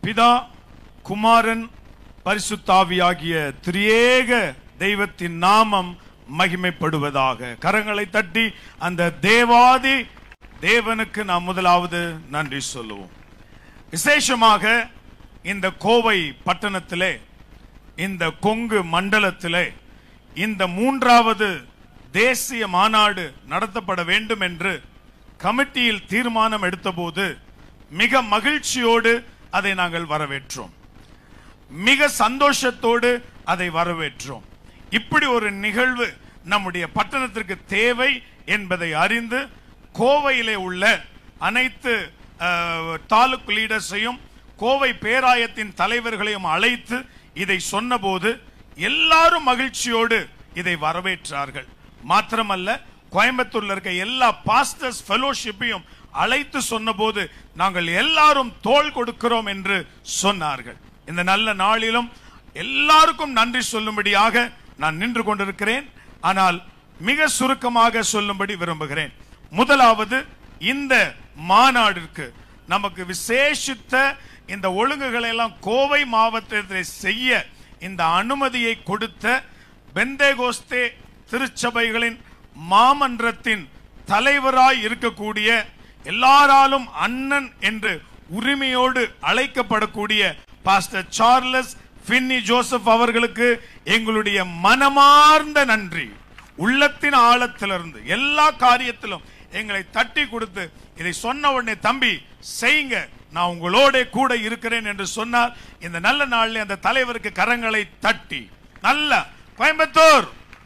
பிதா குமாரன் பரிசுத்தாவியாகிய திரியேக தெய்வத்தின் நாமம் மகிமைப்படுவதாக கரங்களை தட்டி அந்த தேவாதி தேவனுக்கு நாம் முதலாவது நன்றி சொல்லுவோம் விசேஷமாக இந்த கோவை பட்டணத்திலே இந்த கொங்கு மண்டலத்திலே இந்த மூன்றாவது தேசிய மாநாடு நடத்தப்பட வேண்டும் என்று கமிட்டியில் தீர்மானம் எடுத்தபோது மிக மகிழ்ச்சியோடு அதை நாங்கள் வரவேற்றோம் மிக சந்தோஷத்தோடு அதை வரவேற்றோம் இப்படி ஒரு நிகழ்வு நம்முடைய பட்டணத்திற்கு தேவை என்பதை அறிந்து கோவையிலே உள்ள அனைத்து அஹ், தாலுக் லீடர்ஸையும் கோவை பேராயத்தின் தலைவர்களையும் அழைத்து இதை சொன்னபோது எல்லாரும் மகிழ்ச்சியோடு இதை வரவேற்றார்கள் மாத்திரமல்ல கோயம்புத்தூர்ல இருக்க எல்லா பாஸ்டர்ஸ் ஃபெலோஷிப்பையும் அழைத்து சொன்னபோது நாங்கள் எல்லாரும் தோள் கொடுக்கிறோம் என்று சொன்னார்கள் இந்த நல்ல நாளிலும் எல்லாருக்கும் நன்றி சொல்லும்படியாக நான் நின்று கொண்டிருக்கிறேன் ஆனால் மிக சுருக்கமாக சொல்லும்படி விரும்புகிறேன் முதலாவது இந்த மாநாடிற்கு நமக்கு விசேஷித்த இந்த ஒழுங்குகளை எல்லாம் கோவை மாவட்டத்தில் செய்ய இந்த அனுமதியை கொடுத்த பெந்தேகோஸ்தே திருச்சபைகளின் மாமன்றத்தின் தலைவராய் இருக்கக்கூடிய எல்லாராலும் அண்ணன் என்று உரிமையோடு அழைக்கப்படக்கூடிய பாஸ்டர் சார்லஸ் பின்னி ஜோசப் அவர்களுக்கு எங்களுடைய மனமார்ந்த நன்றி உள்ளத்தின் ஆழத்திலிருந்து எல்லா காரியத்திலும் எங்களை தட்டி கொடுத்து இதை சொன்ன உடனே தம்பி செய்யுங்க நான் உங்களோட கூட இருக்கிறேன் என்று சொன்னார் இந்த நல்ல நாளில் அந்த தலைவருக்கு கரங்களை தட்டி நல்ல கோயம்புத்தூர்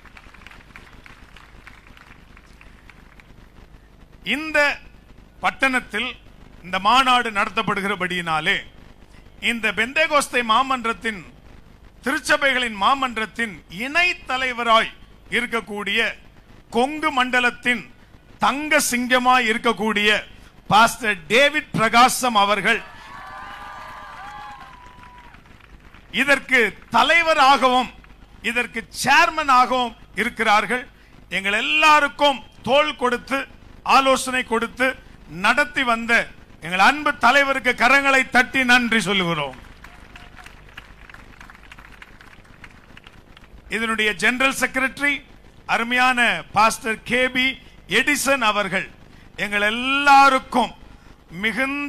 இந்த பட்டணத்தில் இந்த மாநாடு நடத்தப்படுகிறபடியினாலே இந்த பெந்தேகோஸ்தை மாமன்றத்தின் திருச்சபைகளின் மாமன்றத்தின் இணை தலைவராய் இருக்கக்கூடிய கொங்கு மண்டலத்தின் தங்க சிங்கமாய் இருக்கக்கூடிய பாஸ்டர் டேவிட் பிரகாசம் அவர்கள் இதற்கு தலைவராகவும் இதற்கு சேர்மன் ஆகவும் இருக்கிறார்கள் எங்கள் எல்லாருக்கும் தோள் கொடுத்து ஆலோசனை கொடுத்து நடத்தி வந்த எங்கள் அன்பு தலைவருக்கு கரங்களை தட்டி நன்றி சொல்லுகிறோம் இதனுடைய ஜெனரல் செக்ரட்டரி அருமையான பாஸ்டர் கேபி எடிசன் அவர்கள் எங்கள் எல்லாருக்கும் மிகுந்த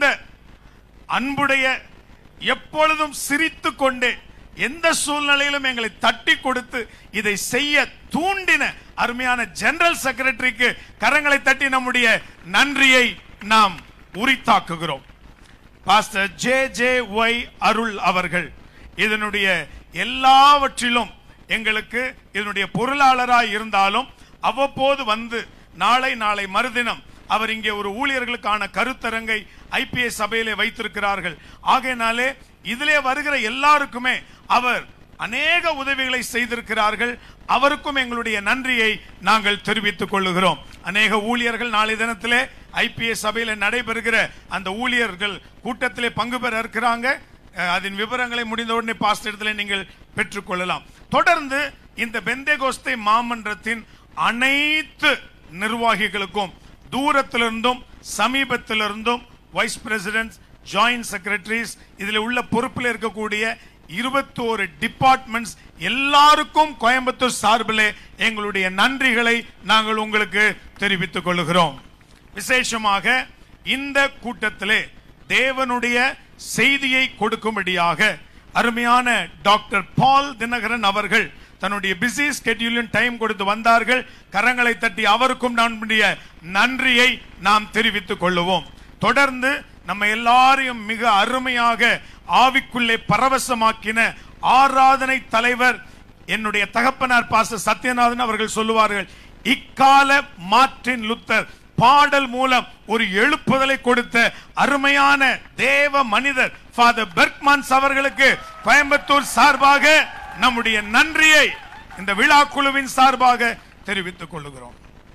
அன்புடைய எப்பொழுதும் சிரித்து கொண்டே எந்த சூழ்நிலையிலும் எங்களை தட்டி கொடுத்து இதை செய்ய தூண்டின அருமையான ஜெனரல் செக்ரட்டரிக்கு கரங்களை தட்டி நம்முடைய நன்றியை நாம் உரித்தாக்குகிறோம் pastor J J Y Arul அவர்கள் இதனுடைய எல்லாவற்றிலும் எங்களுக்கு இதனுடைய பொருளாளராய் இருந்தாலும் அவ்வப்போது வந்து நாளை நாளை மறுதினம் அவர் இங்கே ஒரு ஊழியர்களுக்கான கருத்தரங்கை ஐபிஎஸ் சபையிலே வைத்திருக்கிறார்கள் ஆகையினாலே இதிலே வருகிற எல்லாருக்குமே அவர் அநேக உதவிகளை செய்திருக்கிறார்கள் அவருக்கும் எங்களுடைய நன்றியை நாங்கள் தெரிவித்துக் கொள்ளுகிறோம் அநேக ஊழியர்கள் நாளை தினத்திலே ஐபிஎஸ் சபையில் நடைபெறுகிற அந்த ஊழியர்கள் கூட்டத்திலே பங்கு பெற இருக்கிறாங்க அஹ், அதன் விவரங்களை முடிந்த உடனே பாஸ்ட் இடத்துல நீங்கள் பெற்றுக்கொள்ளலாம் தொடர்ந்து இந்த பெந்தேகோஸ்தை மாமன்றத்தின் அனைத்து நிர்வாகிகளுக்கும் தூரத்திலிருந்தும் சமீபத்திலிருந்தும் வைஸ் பிரசிடென்ட் ஜாயிண்ட் செக்ரட்டரிஸ் இதுல உள்ள பொறுப்பில் இருக்கக்கூடிய இருபத்தோரு டிபார்ட்மெண்ட்ஸ் எல்லாருக்கும் கோயம்புத்தூர் சார்பிலே எங்களுடைய நன்றிகளை நாங்கள் உங்களுக்கு தெரிவித்துக் கொள்கிறோம் விசேஷமாக இந்த கூட்டத்திலே தேவனுடைய செய்தியை கொடுக்கும்படியாக அருமையான டாக்டர் பால் தினகரன் அவர்கள் தன்னுடைய பிஸி ஸ்கெட்யூலின் டைம் கொடுத்து வந்தார்கள் கரங்களை தட்டி அவருக்கும் நம்முடைய நன்றியை நாம் தெரிவித்துக் கொள்ளுவோம் தொடர்ந்து நம்ம எல்லாரையும் மிக அருமையாக ஆவிக்குள்ளே பரவசமாக்கின ஆராதனை தலைவர் என்னுடைய தகப்பனார் பாச சத்யநாதன் அவர்கள் சொல்லுவார்கள் இக்கால மார்ட்டின் லுத்தர் பாடல் மூலம் ஒரு எழுப்புதலை கொடுத்த அருமையான தேவ மனிதர் ஃபாதர் பெர்க்மான்ஸ் அவர்களுக்கு கோயம்புத்தூர் சார்பாக நம்முடைய நன்றியை இந்த விழா குழுவின் சார்பாக தெரிவித்துக் கொள்ளுகிறோம்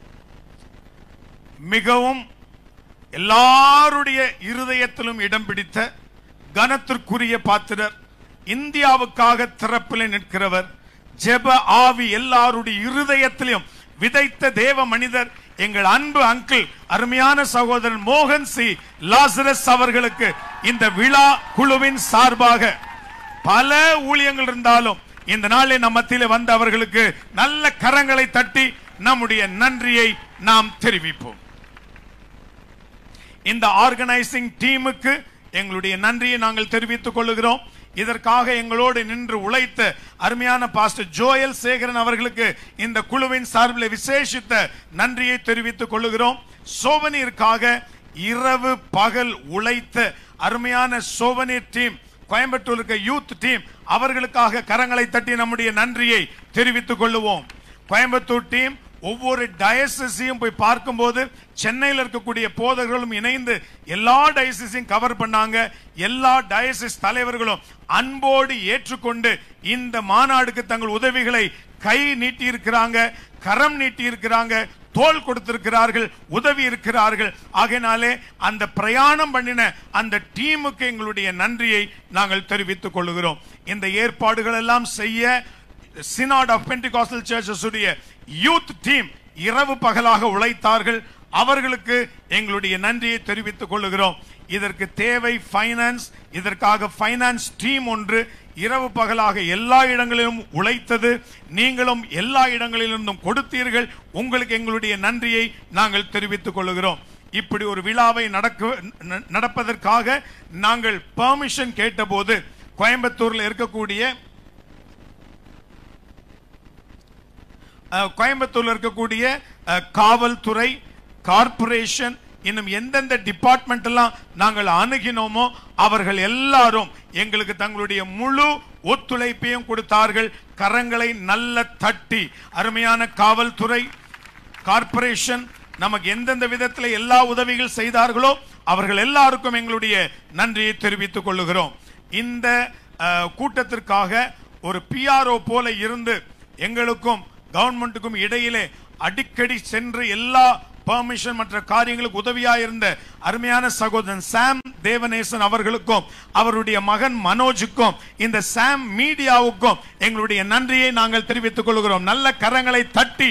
மிகவும் எல்லாருடைய இருதயத்திலும் இடம் பிடித்த கனத்திற்குரிய பாத்திரர் இந்தியாவுக்காக திறப்பில் நிற்கிறவர் ஜெப ஆவி எல்லாருடைய இருதயத்திலும் விதைத்த தேவ மனிதர் எங்கள் அன்பு அங்கிள் அருமையான சகோதரன் மோகன் சி லாசரஸ் அவர்களுக்கு இந்த விழா குழுவின் சார்பாக பல ஊழியங்கள் இருந்தாலும் இந்த நாளில் நம் மத்தியிலே வந்த அவர்களுக்கு நல்ல கரங்களை தட்டி நம்முடைய நன்றியை நாம் தெரிவிப்போம் இந்த ஆர்கனைசிங் டீமுக்கு எங்களுடைய நன்றியை நாங்கள் தெரிவித்துக் கொள்கிறோம் இதற்காக எங்களோடு நின்று உழைத்த அருமையான பாஸ்டர் ஜோயல் சேகரன் அவர்களுக்கு இந்த குழுவின் சார்பில் விசேஷித்த நன்றியை தெரிவித்துக் கொள்கிறோம் சோவனீருக்காக இரவு பகல் உழைத்த அருமையான சோவனீர் டீம் கோயம்புத்தூர் இருக்க யூத் டீம் அவர்களுக்காக கரங்களை தட்டி நம்முடைய நன்றியை தெரிவித்துக் கொள்ளுவோம் கோயம்புத்தூர் டீம் ஒவ்வொரு டயசிஸையும் போய் பார்க்கும்போது சென்னையில் இருக்கக்கூடிய போதகர்களும் இணைந்து எல்லா டயசிஸையும் கவர் பண்ணாங்க எல்லா டயசிஸ் தலைவர்களும் அன்போடு ஏற்றுக்கொண்டு இந்த மாநாடுக்கு தங்கள் உதவிகளை கை நீட்டி இருக்கிறாங்க கரம் நீட்டி இருக்கிறாங்க தோல் கொடுத்திருக்கிறார்கள் உதவி இருக்கிறார்கள் ஆகையினாலே அந்த பிரயாணம் பண்ணின அந்த டீமுக்கு எங்களுடைய நன்றியை நாங்கள் தெரிவித்துக் கொள்கிறோம் இந்த ஏற்பாடுகள் எல்லாம் செய்ய சினாட் ஆஃப் பென்டிகாஸ்டல் சர்ச்சஸ் உடைய யூத் டீம் இரவு பகலாக உழைத்தார்கள் அவர்களுக்கு எங்களுடைய நன்றியை தெரிவித்துக் கொள்கிறோம் இதற்கு தேவை ஃபைனான்ஸ் இதற்காக ஃபைனான்ஸ் டீம் ஒன்று இரவு பகலாக எல்லா இடங்களிலும் உழைத்தது நீங்களும் எல்லா இடங்களிலிருந்தும் கொடுத்தீர்கள் உங்களுக்கு எங்களுடைய நன்றியை நாங்கள் தெரிவித்துக் கொள்கிறோம் இப்படி ஒரு விழாவை நடக்க ந- நடப்பதற்காக நாங்கள் பெர்மிஷன் கேட்டபோது கோயம்புத்தூர்ல இருக்கக்கூடிய அஹ், கோயம்புத்தூர்ல இருக்கக்கூடிய அஹ், காவல்துறை கார்ப்பரேஷன் இன்னும் எந்தெந்த டிபார்ட்மெண்ட் எல்லாம் நாங்கள் அணுகினோமோ அவர்கள் எல்லாரும் எங்களுக்கு தங்களுடைய முழு ஒத்துழைப்பையும் கொடுத்தார்கள் கரங்களை நல்ல தட்டி அருமையான காவல்துறை கார்ப்பரேஷன் நமக்கு எந்தெந்த விதத்தில் எல்லா உதவிகள் செய்தார்களோ அவர்கள் எல்லாருக்கும் எங்களுடைய நன்றியை தெரிவித்துக் கொள்ளுகிறோம் இந்த அஹ், கூட்டத்திற்காக ஒரு பிஆர்ஓ போல இருந்து எங்களுக்கும் கவர்மெண்ட்டுக்கும் இடையிலே அடிக்கடி சென்று எல்லா பெர்மிஷன் மற்ற காரியங்களுக்கு உதவியா இருந்த அருமையான சகோதரன் சாம் தேவநேசன் அவர்களுக்கும் அவருடைய மகன் மனோஜுக்கும் இந்த சாம் மீடியாவுக்கும் எங்களுடைய நன்றியை நாங்கள் தெரிவித்துக் கொள்கிறோம் நல்ல கரங்களை தட்டி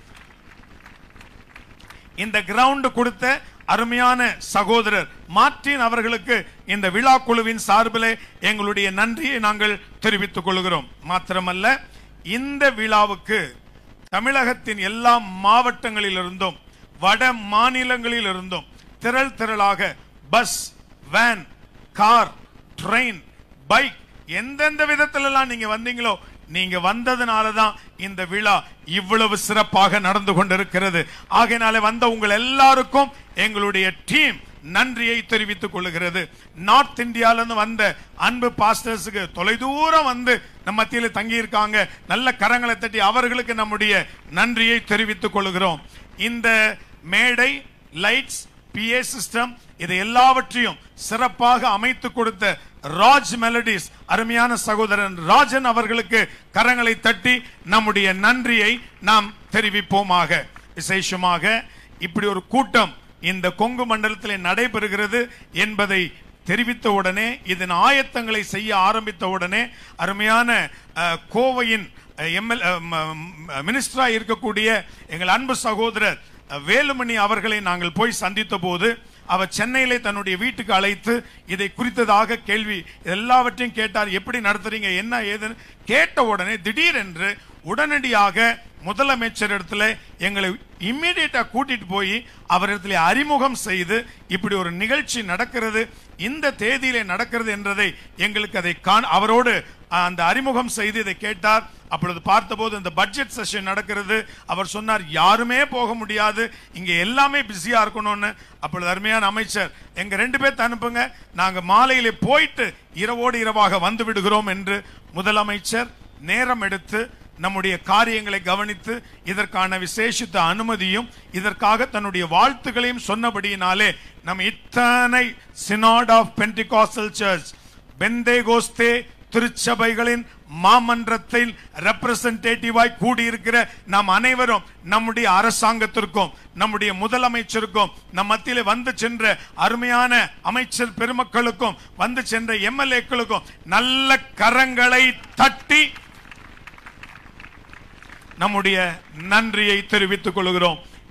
இந்த கிரவுண்ட் கொடுத்த அருமையான சகோதரர் மார்டின் அவர்களுக்கு இந்த விழா குழுவின் சார்பிலே எங்களுடைய நன்றியை நாங்கள் தெரிவித்துக் கொள்கிறோம் மாத்திரமல்ல இந்த விழாவுக்கு தமிழகத்தின் எல்லா மாவட்டங்களிலிருந்தும் வட மாநிலங்களிலிருந்தும் திரள் திரளாக bus van car train bike எந்தெந்த விதத்திலெல்லாம் நீங்க வந்தீங்களோ நீங்க வந்ததுனால தான் இந்த விழா இவ்வளவு சிறப்பாக நடந்து கொண்டிருக்கிறது ஆகையினால வந்த உங்கள் எல்லாருக்கும் எங்களுடைய டீம் நன்றியை தெரிவித்துக் கொள்ளுகிறது நார்த் இந்தியால இருந்து வந்த அன்பு பாஸ்டர்ஸுக்கு தொலைதூரம் வந்து நம்ம மத்தியில் தங்கி இருக்காங்க நல்ல கரங்களை தட்டி அவர்களுக்கு நம்முடைய நன்றியை தெரிவித்துக் கொள்கிறோம் இந்த மேடை லைட்ஸ் பிஏ சிஸ்டம் இது எல்லாவற்றையும் சிறப்பாக அமைத்து கொடுத்த ராஜ் மெலடிஸ் அருமையான சகோதரன் ராஜன் அவர்களுக்கு கரங்களை தட்டி நம்முடைய நன்றியை நாம் தெரிவிப்போமாக விசேஷமாக இப்படி ஒரு கூட்டம் இந்த கொங்கு மண்டலத்தில் நடைபெறுகிறது என்பதை தெரிவித்த உடனே இதன் ஆயத்தங்களை செய்ய ஆரம்பித்த உடனே அருமையான அஹ், கோவையின் எம்எல் மினிஸ்டரா இருக்கக்கூடிய எங்கள் அன்பு சகோதரர் அஹ், வேலுமணி அவர்களை நாங்கள் போய் சந்தித்த போது அவர் சென்னையிலே தன்னுடைய வீட்டுக்கு அழைத்து இதை குறித்ததாக கேள்வி எல்லாவற்றையும் கேட்டார் எப்படி நடத்துறீங்க என்ன ஏதுன்னு கேட்ட உடனே திடீரென்று உடனடியாக முதலமைச்சர் இடத்துல எங்களை இம்மிடியட்டா கூட்டிட்டு போய் அவரிடத்துல அறிமுகம் செய்து இப்படி ஒரு நிகழ்ச்சி நடக்கிறது இந்த தேதியிலே நடக்கிறது என்றதை எங்களுக்கு அதை காண அவரோடு அஹ், அந்த அறிமுகம் செய்து இதை கேட்டார் அப்பொழுது பார்த்தபோது இந்த பட்ஜெட் செஷன் நடக்கிறது அவர் சொன்னார் யாருமே போக முடியாது இங்க எல்லாமே பிஸியா இருக்கணும்னு அப்பொழுது அருமையான அமைச்சர் எங்க ரெண்டு பேர்த்த அனுப்புங்க நாங்க மாலையிலே போயிட்டு இரவோடு இரவாக வந்து விடுகிறோம் என்று முதலமைச்சர் நேரம் எடுத்து நம்முடைய காரியங்களை கவனித்து இதற்கான விசேஷித்த அனுமதியும் இதற்காக தன்னுடைய வாழ்த்துக்களையும் சொன்னபடியினாலே நம்ம இத்தனை சினாட் ஆஃப் பென்டிகாஸ்டல் சர்ச் பெந்தேகோஸ்தே திருச்சபைகளின் மாமன்றத்தில் ரெப்ரசன்டேட்டிவாய் கூடியிருக்கிற நாம் அனைவரும் நம்முடைய அரசாங்கத்திற்கும் நம்முடைய முதலமைச்சருக்கும் நம் மத்தியிலே வந்து சென்ற அருமையான அமைச்சர் பெருமக்களுக்கும் வந்து சென்ற எம்எல்ஏக்களுக்கும் நல்ல கரங்களை தட்டி நம்முடைய நன்றியை தெரிவித்துக் கொள்கிறோம்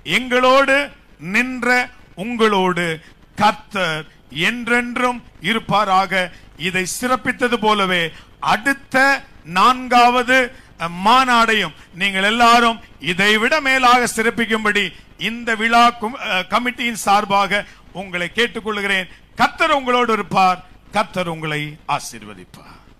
எங்களோடு நின்ற உங்களோடு கர்த்தர் என்றென்றும் இருப்பாராக இதை சிறப்பித்தது போலவே அடுத்த நான்காவது அஹ், மாநாடையும் நீங்கள் எல்லாரும் இதைவிட மேலாக சிறப்பிக்கும்படி இந்த விழா கும்- அஹ், கமிட்டியின் சார்பாக உங்களை கேட்டுக்கொள்கிறேன் கர்த்தர் உங்களோடு இருப்பார் கர்த்தர் உங்களை ஆசீர்வதிப்பார்